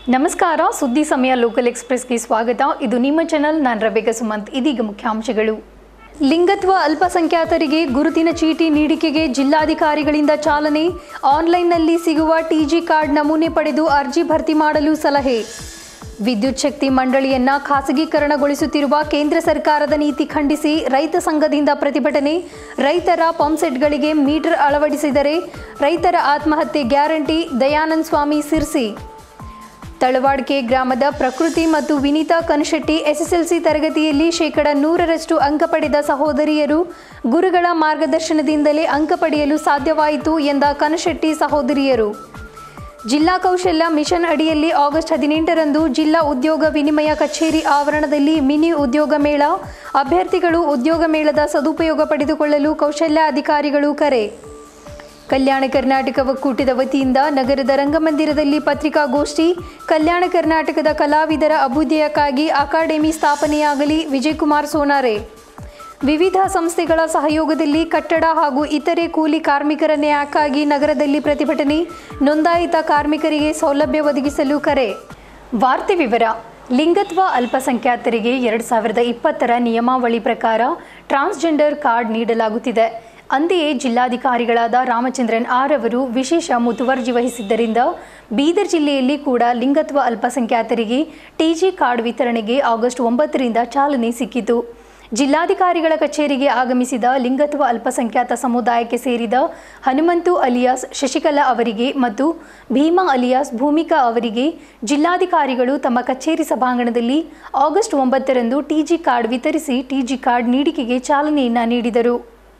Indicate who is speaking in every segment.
Speaker 1: ನಮಸ್ಕಾರ ಸುದ್ದಿ ಸಮಯ ಲೋಕಲ್ ಎಕ್ಸ್ಪ್ರೆಸ್ಗೆ ಸ್ವಾಗತ ಇದು ನಿಮ್ಮ ಚಾನಲ್ ನಾನು ರಬೇಕ ಸುಮಂತ್ ಇದೀಗ ಮುಖ್ಯಾಂಶಗಳು ಲಿಂಗತ್ವ ಅಲ್ಪಸಂಖ್ಯಾತರಿಗೆ ಗುರುತಿನ ಚೀಟಿ ನೀಡಿಕೆಗೆ ಜಿಲ್ಲಾಧಿಕಾರಿಗಳಿಂದ ಚಾಲನೆ ಆನ್ಲೈನ್ನಲ್ಲಿ ಸಿಗುವ ಟಿಜಿ ಕಾರ್ಡ್ ನಮೂನೆ ಪಡೆದು ಅರ್ಜಿ ಭರ್ತಿ ಮಾಡಲು ಸಲಹೆ ವಿದ್ಯುತ್ ಶಕ್ತಿ ಮಂಡಳಿಯನ್ನ ಖಾಸಗೀಕರಣಗೊಳಿಸುತ್ತಿರುವ ಕೇಂದ್ರ ಸರ್ಕಾರದ ನೀತಿ ಖಂಡಿಸಿ ರೈತ ಸಂಘದಿಂದ ಪ್ರತಿಭಟನೆ ರೈತರ ಪಂಪ್ಸೆಟ್ಗಳಿಗೆ ಮೀಟರ್ ಅಳವಡಿಸಿದರೆ ರೈತರ ಆತ್ಮಹತ್ಯೆ ಗ್ಯಾರಂಟಿ ದಯಾನಂದ ಸ್ವಾಮಿ ಸಿರ್ಸಿ ತಳವಾಡ್ಕೆ ಗ್ರಾಮದ ಪ್ರಕೃತಿ ಮತ್ತು ವಿನೀತಾ ಕನಶೆಟ್ಟಿ ಎಸ್ಎಸ್ಎಲ್ಸಿ ತರಗತಿಯಲ್ಲಿ ಶೇಕಡ ನೂರರಷ್ಟು ಅಂಕ ಪಡೆದ ಸಹೋದರಿಯರು ಗುರುಗಳ ಮಾರ್ಗದರ್ಶನದಿಂದಲೇ ಅಂಕ ಪಡೆಯಲು ಸಾಧ್ಯವಾಯಿತು ಎಂದ ಕನಶೆಟ್ಟಿ ಸಹೋದರಿಯರು ಜಿಲ್ಲಾ ಕೌಶಲ್ಯ ಮಿಷನ್ ಅಡಿಯಲ್ಲಿ ಆಗಸ್ಟ್ ಹದಿನೆಂಟರಂದು ಜಿಲ್ಲಾ ಉದ್ಯೋಗ ವಿನಿಮಯ ಕಚೇರಿ ಆವರಣದಲ್ಲಿ ಮಿನಿ ಉದ್ಯೋಗ ಮೇಳ ಅಭ್ಯರ್ಥಿಗಳು ಉದ್ಯೋಗ ಮೇಳದ ಸದುಪಯೋಗ ಪಡೆದುಕೊಳ್ಳಲು ಕೌಶಲ್ಯ ಅಧಿಕಾರಿಗಳು ಕರೆ ಕಲ್ಯಾಣ ಕರ್ನಾಟಕ ಒಕ್ಕೂಟದ ವತಿಯಿಂದ ನಗರದ ರಂಗಮಂದಿರದಲ್ಲಿ ಪತ್ರಿಕಾಗೋಷ್ಠಿ ಕಲ್ಯಾಣ ಕರ್ನಾಟಕದ ಕಲಾವಿದರ ಅಭ್ಯುದಯಕ್ಕಾಗಿ ಅಕಾಡೆಮಿ ಸ್ಥಾಪನೆಯಾಗಲಿ ವಿಜಯಕುಮಾರ್ ಸೋನಾರೆ ವಿವಿಧ ಸಂಸ್ಥೆಗಳ ಸಹಯೋಗದಲ್ಲಿ ಕಟ್ಟಡ ಹಾಗೂ ಇತರೆ ಕೂಲಿ ಕಾರ್ಮಿಕರ ನ್ಯಾಯಕ್ಕಾಗಿ ನಗರದಲ್ಲಿ ಪ್ರತಿಭಟನೆ ನೋಂದಾಯಿತ ಕಾರ್ಮಿಕರಿಗೆ ಸೌಲಭ್ಯ ಒದಗಿಸಲು ಕರೆ ವಾರ್ತೆ ವಿವರ ಲಿಂಗತ್ವ ಅಲ್ಪಸಂಖ್ಯಾತರಿಗೆ ಎರಡು ಸಾವಿರದ ಇಪ್ಪತ್ತರ ನಿಯಮಾವಳಿ ಪ್ರಕಾರ ಟ್ರಾನ್ಸ್ಜೆಂಡರ್ ಕಾರ್ಡ್ ನೀಡಲಾಗುತ್ತಿದೆ ಅಂತೆಯೇ ಜಿಲ್ಲಾಧಿಕಾರಿಗಳಾದ ರಾಮಚಂದ್ರನ್ ಆರ್ ಅವರು ವಿಶೇಷ ಮುತುವರ್ಜಿ ವಹಿಸಿದ್ದರಿಂದ ಬೀದರ್ ಜಿಲ್ಲೆಯಲ್ಲಿ ಕೂಡ ಲಿಂಗತ್ವ ಅಲ್ಪಸಂಖ್ಯಾತರಿಗೆ ಟಿಜಿ ಕಾರ್ಡ್ ವಿತರಣೆಗೆ ಆಗಸ್ಟ್ ಒಂಬತ್ತರಿಂದ ಚಾಲನೆ ಸಿಕ್ಕಿತು ಜಿಲ್ಲಾಧಿಕಾರಿಗಳ ಕಚೇರಿಗೆ ಆಗಮಿಸಿದ ಲಿಂಗತ್ವ ಅಲ್ಪಸಂಖ್ಯಾತ ಸಮುದಾಯಕ್ಕೆ ಸೇರಿದ ಹನುಮಂತು ಅಲಿಯಾಸ್ ಶಶಿಕಲಾ ಅವರಿಗೆ ಮತ್ತು ಭೀಮಾ ಅಲಿಯಾಸ್ ಭೂಮಿಕಾ ಅವರಿಗೆ ಜಿಲ್ಲಾಧಿಕಾರಿಗಳು ತಮ್ಮ ಕಚೇರಿ ಸಭಾಂಗಣದಲ್ಲಿ ಆಗಸ್ಟ್ ಒಂಬತ್ತರಂದು ಟಿಜಿ ಕಾರ್ಡ್ ವಿತರಿಸಿ ಟಿಜಿ ಕಾರ್ಡ್ ನೀಡಿಕೆಗೆ ಚಾಲನೆಯನ್ನ ನೀಡಿದರು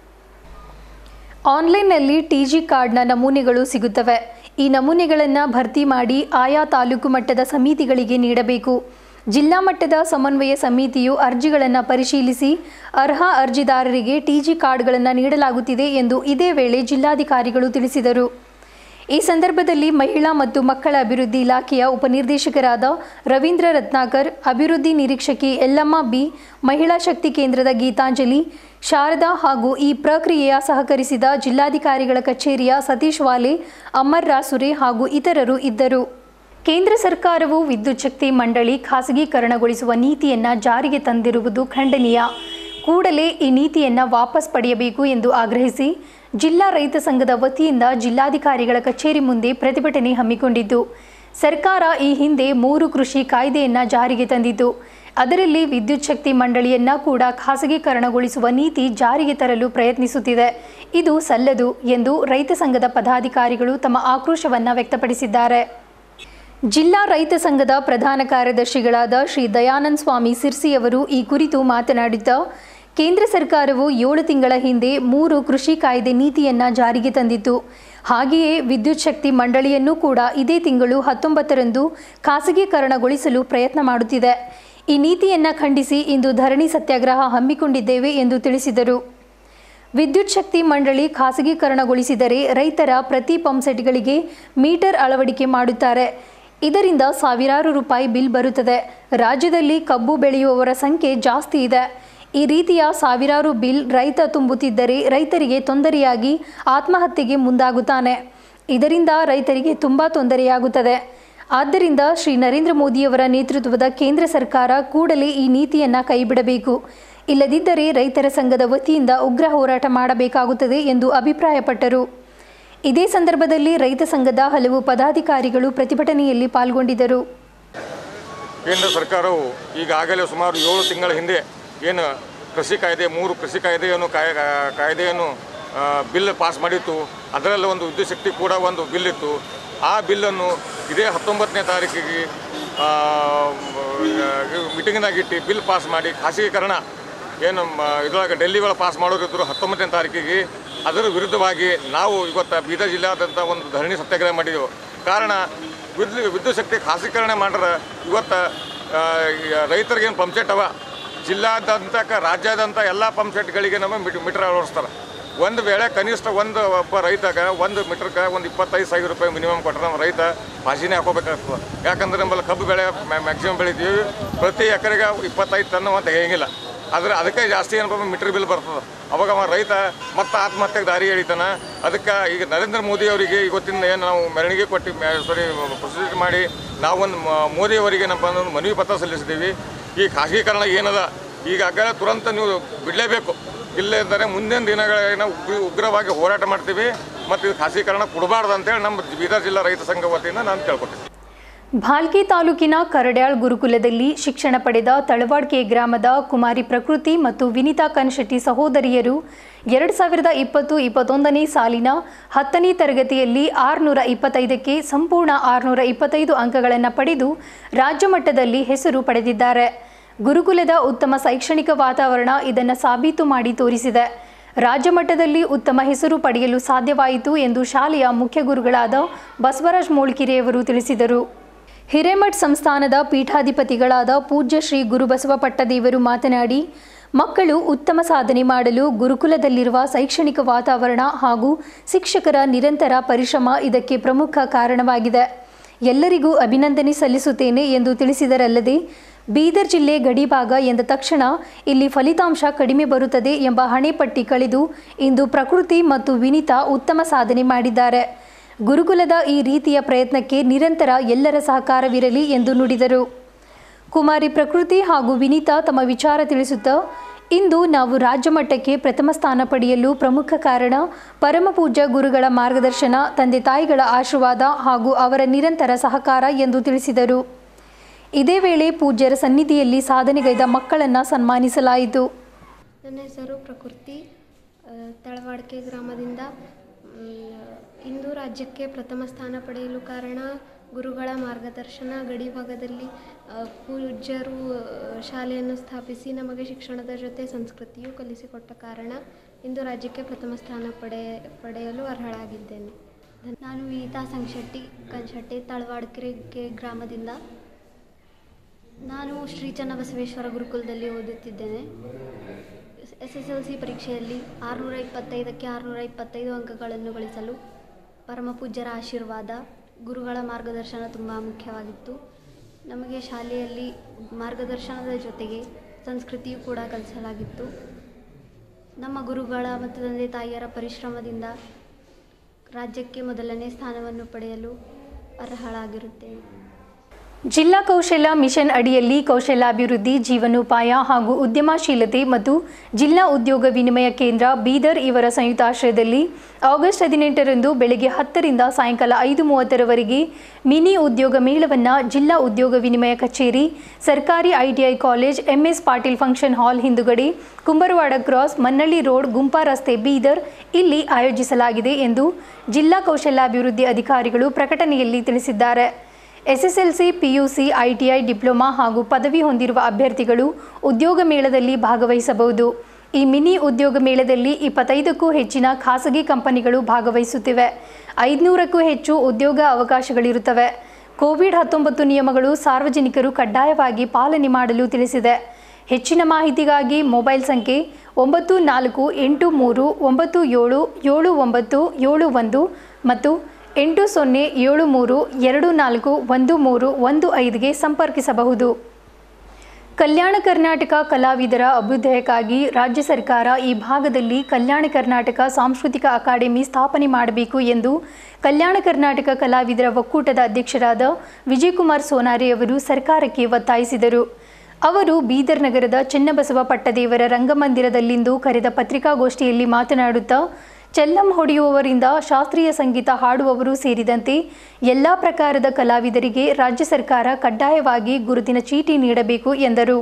Speaker 1: ಆನ್ಲೈನ್ನಲ್ಲಿ ಟಿಜಿ ಕಾರ್ಡ್ನ ನಮೂನೆಗಳು ಸಿಗುತ್ತವೆ ಈ ನಮೂನೆಗಳನ್ನು ಭರ್ತಿ ಮಾಡಿ ಆಯಾ ತಾಲೂಕು ಮಟ್ಟದ ಸಮಿತಿಗಳಿಗೆ ನೀಡಬೇಕು ಜಿಲ್ಲಾ ಮಟ್ಟದ ಸಮನ್ವಯ ಸಮಿತಿಯು ಅರ್ಜಿಗಳನ್ನು ಪರಿಶೀಲಿಸಿ ಅರ್ಹ ಅರ್ಜಿದಾರರಿಗೆ ಟಿಜಿ ಕಾರ್ಡ್ಗಳನ್ನು ನೀಡಲಾಗುತ್ತಿದೆ ಎಂದು ಇದೇ ವೇಳೆ ಜಿಲ್ಲಾಧಿಕಾರಿಗಳು ತಿಳಿಸಿದರು ಈ ಸಂದರ್ಭದಲ್ಲಿ ಮಹಿಳಾ ಮತ್ತು ಮಕ್ಕಳ ಅಭಿವೃದ್ಧಿ ಇಲಾಖೆಯ ಉಪನಿರ್ದೇಶಕರಾದ ರವೀಂದ್ರ ರತ್ನಾಕರ್ ಅಭಿವೃದ್ಧಿ ನಿರೀಕ್ಷಕಿ ಯಲ್ಲಮ್ಮ ಬಿ ಮಹಿಳಾ ಶಕ್ತಿ ಕೇಂದ್ರದ ಗೀತಾಂಜಲಿ ಶಾರದಾ ಹಾಗೂ ಈ ಪ್ರಕ್ರಿಯೆಯ ಸಹಕರಿಸಿದ ಜಿಲ್ಲಾಧಿಕಾರಿಗಳ ಕಚೇರಿಯ ಸತೀಶ್ ವಾಲೆ ಅಮರ್ ರಾಸುರೆ ಹಾಗೂ ಇತರರು ಇದ್ದರು ಕೇಂದ್ರ ಸರ್ಕಾರವು ವಿದ್ಯುತ್ ಶಕ್ತಿ ಮಂಡಳಿ ಖಾಸಗೀಕರಣಗೊಳಿಸುವ ನೀತಿಯನ್ನ ಜಾರಿಗೆ ತಂದಿರುವುದು ಖಂಡನೀಯ ಕೂಡಲೇ ಈ ನೀತಿಯನ್ನ ವಾಪಸ್ ಪಡೆಯಬೇಕು ಎಂದು ಆಗ್ರಹಿಸಿ ಜಿಲ್ಲಾ ರೈತ ಸಂಘದ ವತಿಯಿಂದ ಜಿಲ್ಲಾಧಿಕಾರಿಗಳ ಕಚೇರಿ ಮುಂದೆ ಪ್ರತಿಭಟನೆ ಹಮ್ಮಿಕೊಂಡಿದ್ದು ಸರ್ಕಾರ ಈ ಹಿಂದೆ ಮೂರು ಕೃಷಿ ಕಾಯ್ದೆಯನ್ನ ಜಾರಿಗೆ ತಂದಿತು ಅದರಲ್ಲಿ ವಿದ್ಯುತ್ ಶಕ್ತಿ ಮಂಡಳಿಯನ್ನ ಕೂಡ ಖಾಸಗೀಕರಣಗೊಳಿಸುವ ನೀತಿ ಜಾರಿಗೆ ತರಲು ಪ್ರಯತ್ನಿಸುತ್ತಿದೆ ಇದು ಸಲ್ಲದು ಎಂದು ರೈತ ಸಂಘದ ಪದಾಧಿಕಾರಿಗಳು ತಮ್ಮ ಆಕ್ರೋಶವನ್ನ ವ್ಯಕ್ತಪಡಿಸಿದ್ದಾರೆ ಜಿಲ್ಲಾ ರೈತ ಸಂಘದ ಪ್ರಧಾನ ಕಾರ್ಯದರ್ಶಿಗಳಾದ ಶ್ರೀ ದಯಾನಂದ ಸ್ವಾಮಿ ಸಿರ್ಸಿಯವರು ಈ ಕುರಿತು ಮಾತನಾಡಿದ್ದ ಕೇಂದ್ರ ಸರ್ಕಾರವು ಏಳು ತಿಂಗಳ ಹಿಂದೆ ಮೂರು ಕೃಷಿ ಕಾಯ್ದೆ ನೀತಿಯನ್ನ ಜಾರಿಗೆ ತಂದಿತ್ತು ಹಾಗೆಯೇ ವಿದ್ಯುತ್ ಶಕ್ತಿ ಮಂಡಳಿಯನ್ನು ಕೂಡ ಇದೇ ತಿಂಗಳು ಹತ್ತೊಂಬತ್ತರಂದು ಖಾಸಗೀಕರಣಗೊಳಿಸಲು ಪ್ರಯತ್ನ ಮಾಡುತ್ತಿದೆ ಈ ನೀತಿಯನ್ನ ಖಂಡಿಸಿ ಇಂದು ಧರಣಿ ಸತ್ಯಾಗ್ರಹ ಹಮ್ಮಿಕೊಂಡಿದ್ದೇವೆ ಎಂದು ತಿಳಿಸಿದರು ವಿದ್ಯುತ್ ಶಕ್ತಿ ಮಂಡಳಿ ಖಾಸಗೀಕರಣಗೊಳಿಸಿದರೆ ರೈತರ ಪ್ರತಿ ಪಂಪ್ಸೆಟ್ಗಳಿಗೆ ಮೀಟರ್ ಅಳವಡಿಕೆ ಮಾಡುತ್ತಾರೆ ಇದರಿಂದ ಸಾವಿರಾರು ರೂಪಾಯಿ ಬಿಲ್ ಬರುತ್ತದೆ ರಾಜ್ಯದಲ್ಲಿ ಕಬ್ಬು ಬೆಳೆಯುವವರ ಸಂಖ್ಯೆ ಜಾಸ್ತಿ ಇದೆ ಈ ರೀತಿಯ ಸಾವಿರಾರು ಬಿಲ್ ರೈತ ತುಂಬುತ್ತಿದ್ದರೆ ರೈತರಿಗೆ ತೊಂದರೆಯಾಗಿ ಆತ್ಮಹತ್ಯೆಗೆ ಮುಂದಾಗುತ್ತಾನೆ ಇದರಿಂದ ರೈತರಿಗೆ ತುಂಬ ತೊಂದರೆಯಾಗುತ್ತದೆ ಆದ್ದರಿಂದ ಶ್ರೀ ನರೇಂದ್ರ ಮೋದಿಯವರ ನೇತೃತ್ವದ ಕೇಂದ್ರ ಸರ್ಕಾರ ಕೂಡಲೇ ಈ ನೀತಿಯನ್ನು ಕೈಬಿಡಬೇಕು ಇಲ್ಲದಿದ್ದರೆ ರೈತರ ಸಂಘದ ವತಿಯಿಂದ ಉಗ್ರ ಹೋರಾಟ ಮಾಡಬೇಕಾಗುತ್ತದೆ ಎಂದು ಅಭಿಪ್ರಾಯಪಟ್ಟರು ಇದೇ ಸಂದರ್ಭದಲ್ಲಿ ರೈತ ಸಂಘದ ಹಲವು ಪದಾಧಿಕಾರಿಗಳು ಪ್ರತಿಭಟನೆಯಲ್ಲಿ ಪಾಲ್ಗೊಂಡಿದ್ದರು
Speaker 2: ಕೇಂದ್ರ ಸರ್ಕಾರವು ಈಗಾಗಲೇ ಸುಮಾರು ಏಳು ತಿಂಗಳ ಹಿಂದೆ ಏನು ಕೃಷಿ ಕಾಯ್ದೆ ಮೂರು ಕೃಷಿ ಕಾಯ್ದೆಯನ್ನು ಕಾಯ ಕಾಯ್ದೆಯನ್ನು ಆ, ಬಿಲ್ ಪಾಸ್ ಮಾಡಿತ್ತು ಅದರಲ್ಲಿ ಒಂದು ವಿದ್ಯುತ್ ಶಕ್ತಿ ಕೂಡ ಒಂದು ಬಿಲ್ ಇತ್ತು ಆ ಬಿಲ್ಲನ್ನು ಇದೇ ಹತ್ತೊಂಬತ್ತನೇ ತಾರೀಕಿಗೆ ಮೀಟಿಂಗ್ನಾಗಿಟ್ಟು ಬಿಲ್ ಪಾಸ್ ಮಾಡಿ ಖಾಸಗೀಕರಣ ಏನು ಮ- ಇದ್ರೊಳಗೆ ಡೆಲ್ಲಿ ಒಳಗೆ ಪಾಸ್ ಮಾಡೋರಿದ್ರು ಹತ್ತೊಂಬತ್ತನೇ ತಾರೀಕಿಗೆ ಅದರ ವಿರುದ್ಧವಾಗಿ ನಾವು ಇವತ್ತು ಬೀದರ್ ಜಿಲ್ಲಾದಂಥ ಒಂದು ಧರಣಿ ಸತ್ಯಾಗ್ರಹ ಮಾಡಿದೆವು ಕಾರಣ ವಿದ್ಯು ವಿದ್ಯುತ್ ಶಕ್ತಿ ಖಾಸಗೀಕರಣ ಮಾಡ್ರೆ ಇವತ್ತು ಆ, ಈ ರೈತರಿಗೆ ಏನು ಪಂಪ್ಸೆಟ್ ಅವ ಜಿಲ್ಲಾದಂತ ರಾಜ್ಯಾದಂಥ ಎಲ್ಲ ಪಂಪ್ಸೆಟ್ಗಳಿಗೆ ನಮ್ಮ ಮೀಟ್ ಮೀಟರ್ ಅಳವಡಿಸ್ತಾರೆ ಒಂದು ವೇಳೆ ಕನಿಷ್ಠ ಒಂದು ಒಬ್ಬ ರೈತಗೆ ಒಂದು ಮೀಟ್ರ್ಗೆ ಒಂದು ಇಪ್ಪತ್ತೈದು ಸಾವಿರ ರೂಪಾಯಿ ಮಿನಿಮಮ್ ಕೊಟ್ಟರೆ ನಮ್ಮ ರೈತ ಪಾಸಿನೇ ಹಾಕೋಬೇಕಾಗ್ತದೆ ಯಾಕಂದ್ರೆ ನಮ್ಮಲ್ಲಿ ಕಬ್ಬು ಬೆಳೆ ಮ್ಯಾಕ್ಸಿಮಮ್ ಬೆಳಿತೀವಿ ಪ್ರತಿ ಎಕರೆಗೆ ಇಪ್ಪತ್ತೈದು ಟನ್ ಅಂತ ಹೇಗಿಲ್ಲ ಆದ್ರೆ ಅದಕ್ಕೆ ಜಾಸ್ತಿ ಏನಪ್ಪ ಮೀಟರ್ ಬಿಲ್ ಬರ್ತದೆ ಅವಾಗ ಅವ ರೈತ ಮತ್ತೆ ಆತ್ಮಹತ್ಯೆಗೆ ದಾರಿ ಎಳಿತಾನ ಅದಕ್ಕೆ ಈಗ ನರೇಂದ್ರ ಮೋದಿ ಅವರಿಗೆ ಇವತ್ತಿನ ಏನು ನಾವು ಮೆರವಣಿಗೆ ಕೊಟ್ಟು ಸಾರಿ ಪ್ರೊಸೀಜರ್ ಮಾಡಿ ನಾವೊಂದು ಮ- ಮೋದಿಯವರಿಗೆ ನಮ್ಮ ಒಂದು ಮನವಿ ಪತ್ರ ಸಲ್ಲಿಸಿದ್ದೀವಿ ಈ ಖಾಸಗೀಕರಣ ಏನದ ಈಗಾಗಲೇ ತುರಂತ ನೀವು ಬಿಡಲೇಬೇಕು ಇಲ್ಲದಿದ್ದರೆ ಮುಂದಿನ ದಿನಗಳಾಗಿ ನಾವು ಉಗ್ರ ಉಗ್ರವಾಗಿ ಹೋರಾಟ ಮಾಡ್ತೀವಿ ಮತ್ತು ಇದು ಖಾಸಗೀಕರಣ ಕೊಡಬಾರ್ದು ಅಂತೇಳಿ ನಮ್ಮ ಬೀದರ್ ಜಿಲ್ಲಾ ರೈತ ಸಂಘ ವತಿಯಿಂದ ನಾನು ಕೇಳ್ಕೊತೀನಿ
Speaker 1: ಭಾಲ್ಕಿ ತಾಲೂಕಿನ ಕರಡ್ಯಾಳ್ ಗುರುಕುಲದಲ್ಲಿ ಶಿಕ್ಷಣ ಪಡೆದ ತಳವಾಡ್ಕೆ ಗ್ರಾಮದ ಕುಮಾರಿ ಪ್ರಕೃತಿ ಮತ್ತು ವಿನಿತಾ ಕನ್ಶೆಟ್ಟಿ ಸಹೋದರಿಯರು ಎರಡು ಸಾವಿರದ ಇಪ್ಪತ್ತು ಇಪ್ಪತ್ತೊಂದನೇ ಸಾಲಿನ ಹತ್ತನೇ ತರಗತಿಯಲ್ಲಿ ಆರುನೂರ ಇಪ್ಪತ್ತೈದಕ್ಕೆ ಸಂಪೂರ್ಣ ಆರುನೂರ ಇಪ್ಪತ್ತೈದು ಅಂಕಗಳನ್ನು ಪಡೆದು ರಾಜ್ಯ ಮಟ್ಟದಲ್ಲಿ ಹೆಸರು ಪಡೆದಿದ್ದಾರೆ ಗುರುಕುಲದ ಉತ್ತಮ ಶೈಕ್ಷಣಿಕ ವಾತಾವರಣ ಇದನ್ನು ಸಾಬೀತು ಮಾಡಿ ತೋರಿಸಿದೆ ರಾಜ್ಯ ಮಟ್ಟದಲ್ಲಿ ಉತ್ತಮ ಹೆಸರು ಪಡೆಯಲು ಸಾಧ್ಯವಾಯಿತು ಎಂದು ಶಾಲೆಯ ಮುಖ್ಯ ಗುರುಗಳಾದ ಬಸವರಾಜ್ ಮೋಳ್ಕಿರೆಯವರು ತಿಳಿಸಿದರು ಹಿರೇಮಠ್ ಸಂಸ್ಥಾನದ ಪೀಠಾಧಿಪತಿಗಳಾದ ಪೂಜ್ಯ ಶ್ರೀ ಗುರುಬಸವ ಪಟ್ಟದೇವರು ಮಾತನಾಡಿ ಮಕ್ಕಳು ಉತ್ತಮ ಸಾಧನೆ ಮಾಡಲು ಗುರುಕುಲದಲ್ಲಿರುವ ಶೈಕ್ಷಣಿಕ ವಾತಾವರಣ ಹಾಗೂ ಶಿಕ್ಷಕರ ನಿರಂತರ ಪರಿಶ್ರಮ ಇದಕ್ಕೆ ಪ್ರಮುಖ ಕಾರಣವಾಗಿದೆ ಎಲ್ಲರಿಗೂ ಅಭಿನಂದನೆ ಸಲ್ಲಿಸುತ್ತೇನೆ ಎಂದು ತಿಳಿಸಿದರಲ್ಲದೆ ಬೀದರ್ ಜಿಲ್ಲೆ ಗಡಿಭಾಗ ಎಂದ ತಕ್ಷಣ ಇಲ್ಲಿ ಫಲಿತಾಂಶ ಕಡಿಮೆ ಬರುತ್ತದೆ ಎಂಬ ಹಣೆಪಟ್ಟಿ ಕಳೆದು ಇಂದು ಪ್ರಕೃತಿ ಮತ್ತು ವಿನಿತಾ ಉತ್ತಮ ಸಾಧನೆ ಮಾಡಿದ್ದಾರೆ ಗುರುಕುಲದ ಈ ರೀತಿಯ ಪ್ರಯತ್ನಕ್ಕೆ ನಿರಂತರ ಎಲ್ಲರ ಸಹಕಾರವಿರಲಿ ಎಂದು ನುಡಿದರು ಕುಮಾರಿ ಪ್ರಕೃತಿ ಹಾಗೂ ವಿನೀತಾ ತಮ್ಮ ವಿಚಾರ ತಿಳಿಸುತ್ತಾ ಇಂದು ನಾವು ರಾಜ್ಯ ಮಟ್ಟಕ್ಕೆ ಪ್ರಥಮ ಸ್ಥಾನ ಪಡೆಯಲು ಪ್ರಮುಖ ಕಾರಣ ಪರಮಪೂಜ್ಯ ಗುರುಗಳ ಮಾರ್ಗದರ್ಶನ ತಂದೆ ತಾಯಿಗಳ ಆಶೀರ್ವಾದ ಹಾಗೂ ಅವರ ನಿರಂತರ ಸಹಕಾರ ಎಂದು ತಿಳಿಸಿದರು ಇದೇ ವೇಳೆ ಪೂಜ್ಯರ ಸನ್ನಿಧಿಯಲ್ಲಿ ಸಾಧನೆಗೈದ ಮಕ್ಕಳನ್ನು ಸನ್ಮಾನಿಸಲಾಯಿತು
Speaker 3: ನನ್ನ ಹೆಸರು ಪ್ರಕೃತಿ ಆ, ತಳವಾಡ್ಕೆ ಗ್ರಾಮದಿಂದ ಮ್, ಇಂದು ರಾಜ್ಯಕ್ಕೆ ಪ್ರಥಮ ಸ್ಥಾನ ಪಡೆಯಲು ಕಾರಣ ಗುರುಗಳ ಮಾರ್ಗದರ್ಶನ ಗಡಿ ಭಾಗದಲ್ಲಿ ಆ, ಪೂಜ್ಯರು ಆ, ಶಾಲೆಯನ್ನು ಸ್ಥಾಪಿಸಿ ನಮಗೆ ಶಿಕ್ಷಣದ ಜೊತೆ ಸಂಸ್ಕೃತಿಯು ಕಲಿಸಿಕೊಟ್ಟ ಕಾರಣ ಇಂದು ರಾಜ್ಯಕ್ಕೆ ಪ್ರಥಮ ಸ್ಥಾನ ಪಡೆ ಪಡೆಯಲು ಅರ್ಹಳಾಗಿದ್ದೇನೆ
Speaker 4: ನಾನು ವಿನಿತಾ ಸಂಶೆಟ್ಟಿ ಕನ್ಶೆಟ್ಟಿ ತಳವಾಡ್ಕೆರೆ ಗ್ರಾಮದಿಂದ ನಾನು ಶ್ರೀ ಚನ್ನಬಸವೇಶ್ವರ ಗುರುಕುಲದಲ್ಲಿ ಓದುತ್ತಿದ್ದೇನೆ ಎಸ್ ಎಸ್ ಎಲ್ ಸಿ ಪರೀಕ್ಷೆಯಲ್ಲಿ ಆರುನೂರ ಇಪ್ಪತ್ತೈದಕ್ಕೆ ಆರುನೂರ ಇಪ್ಪತ್ತೈದು ಅಂಕಗಳನ್ನು ಗಳಿಸಲು ಪರಮಪೂಜ್ಯರ ಆಶೀರ್ವಾದ ಗುರುಗಳ ಮಾರ್ಗದರ್ಶನ ತುಂಬ ಮುಖ್ಯವಾಗಿತ್ತು ನಮಗೆ ಶಾಲೆಯಲ್ಲಿ ಮಾರ್ಗದರ್ಶನದ ಜೊತೆಗೆ ಸಂಸ್ಕೃತಿಯು ಕೂಡ ಕಲಿಸಲಾಗಿತ್ತು ನಮ್ಮ ಗುರುಗಳ ಮತ್ತು ತಂದೆ ತಾಯಿಯರ ಪರಿಶ್ರಮದಿಂದ ರಾಜ್ಯಕ್ಕೆ ಮೊದಲನೇ ಸ್ಥಾನವನ್ನು ಪಡೆಯಲು ಅರ್ಹಳಾಗಿರುತ್ತೇನೆ
Speaker 1: ಜಿಲ್ಲಾ ಕೌಶಲ್ಯ ಮಿಷನ್ ಅಡಿಯಲ್ಲಿ ಕೌಶಲ್ಯಾಭಿವೃದ್ಧಿ ಜೀವನೋಪಾಯ ಹಾಗೂ ಉದ್ಯಮಶೀಲತೆ ಮತ್ತು ಜಿಲ್ಲಾ ಉದ್ಯೋಗ ವಿನಿಮಯ ಕೇಂದ್ರ ಬೀದರ್ ಇವರ ಸಂಯುಕ್ತಾಶ್ರಯದಲ್ಲಿ ಆಗಸ್ಟ್ ಹದಿನೆಂಟರಂದು ಬೆಳಗ್ಗೆ ಹತ್ತರಿಂದ ಸಾಯಂಕಾಲ ಐದು ಮೂವತ್ತರವರೆಗೆ ಮಿನಿ ಉದ್ಯೋಗ ಮೇಳವನ್ನು ಜಿಲ್ಲಾ ಉದ್ಯೋಗ ವಿನಿಮಯ ಕಚೇರಿ ಸರ್ಕಾರಿ ITI college MS Patil function hall ಹಿಂದುಗಡೆ ಕುಂಬರವಾಡ ಕ್ರಾಸ್ ಮನ್ನಳ್ಳಿ ರೋಡ್ ಗುಂಪಾ ರಸ್ತೆ ಬೀದರ್ ಇಲ್ಲಿ ಆಯೋಜಿಸಲಾಗಿದೆ ಎಂದು ಜಿಲ್ಲಾ ಕೌಶಲ್ಯಾಭಿವೃದ್ಧಿ ಅಧಿಕಾರಿಗಳು ಪ್ರಕಟಣೆಯಲ್ಲಿ ತಿಳಿಸಿದ್ದಾರೆ ಎಸ್ಎಸ್ಎಲ್ಸಿ ಪಿಯುಸಿ ಐಟಿಐ ಡಿಪ್ಲೊಮಾ ಹಾಗೂ ಪದವಿ ಹೊಂದಿರುವ ಅಭ್ಯರ್ಥಿಗಳು ಉದ್ಯೋಗ ಮೇಳದಲ್ಲಿ ಭಾಗವಹಿಸಬಹುದು ಈ ಮಿನಿ ಉದ್ಯೋಗ ಮೇಳದಲ್ಲಿ ಇಪ್ಪತ್ತೈದಕ್ಕೂ ಹೆಚ್ಚಿನ ಖಾಸಗಿ ಕಂಪನಿಗಳು ಭಾಗವಹಿಸುತ್ತಿವೆ ಐದುನೂರಕ್ಕೂ ಹೆಚ್ಚು ಉದ್ಯೋಗ ಅವಕಾಶಗಳಿರುತ್ತವೆ ಕೋವಿಡ್ ಹತ್ತೊಂಬತ್ತು ನಿಯಮಗಳು ಸಾರ್ವಜನಿಕರು ಕಡ್ಡಾಯವಾಗಿ ಪಾಲನೆ ಮಾಡಲು ತಿಳಿಸಿದೆ ಹೆಚ್ಚಿನ ಮಾಹಿತಿಗಾಗಿ ಮೊಬೈಲ್ ಸಂಖ್ಯೆ ಒಂಬತ್ತು ನಾಲ್ಕು ಎಂಟು ಮೂರು ಒಂಬತ್ತು ಏಳು ಏಳು ಒಂಬತ್ತು ಏಳು ಒಂದು ಮತ್ತು ಎಂಟು ಸೊನ್ನೆ ಏಳು ಮೂರು ಎರಡು ನಾಲ್ಕು ಒಂದು ಮೂರು ಒಂದು ಐದುಗೆ ಸಂಪರ್ಕಿಸಬಹುದು ಕಲ್ಯಾಣ ಕರ್ನಾಟಕ ಕಲಾವಿದರ ಅಭ್ಯುದಯಕ್ಕಾಗಿ ರಾಜ್ಯ ಸರ್ಕಾರ ಈ ಭಾಗದಲ್ಲಿ ಕಲ್ಯಾಣ ಕರ್ನಾಟಕ ಸಾಂಸ್ಕೃತಿಕ ಅಕಾಡೆಮಿ ಸ್ಥಾಪನೆ ಮಾಡಬೇಕು ಎಂದು ಕಲ್ಯಾಣ ಕರ್ನಾಟಕ ಕಲಾವಿದರ ಒಕ್ಕೂಟದ ಅಧ್ಯಕ್ಷರಾದ ವಿಜಯಕುಮಾರ್ ಸೋನಾರೆ ಅವರು ಸರ್ಕಾರಕ್ಕೆ ಒತ್ತಾಯಿಸಿದರು ಅವರು ಬೀದರ್ ನಗರದ ಚೆನ್ನಬಸವ ಪಟ್ಟದೇವರ ರಂಗಮಂದಿರದಲ್ಲಿಂದು ಕರೆದ ಪತ್ರಿಕಾಗೋಷ್ಠಿಯಲ್ಲಿ ಮಾತನಾಡುತ್ತಾ ಚೆಲ್ಲಂ ಹೊಡೆಯುವವರಿಂದ ಶಾಸ್ತ್ರೀಯ ಸಂಗೀತ ಹಾಡುವವರು ಸೇರಿದಂತೆ ಎಲ್ಲ ಪ್ರಕಾರದ ಕಲಾವಿದರಿಗೆ ರಾಜ್ಯ ಸರ್ಕಾರ ಕಡ್ಡಾಯವಾಗಿ ಗುರುತಿನ ಚೀಟಿ ನೀಡಬೇಕು ಎಂದರು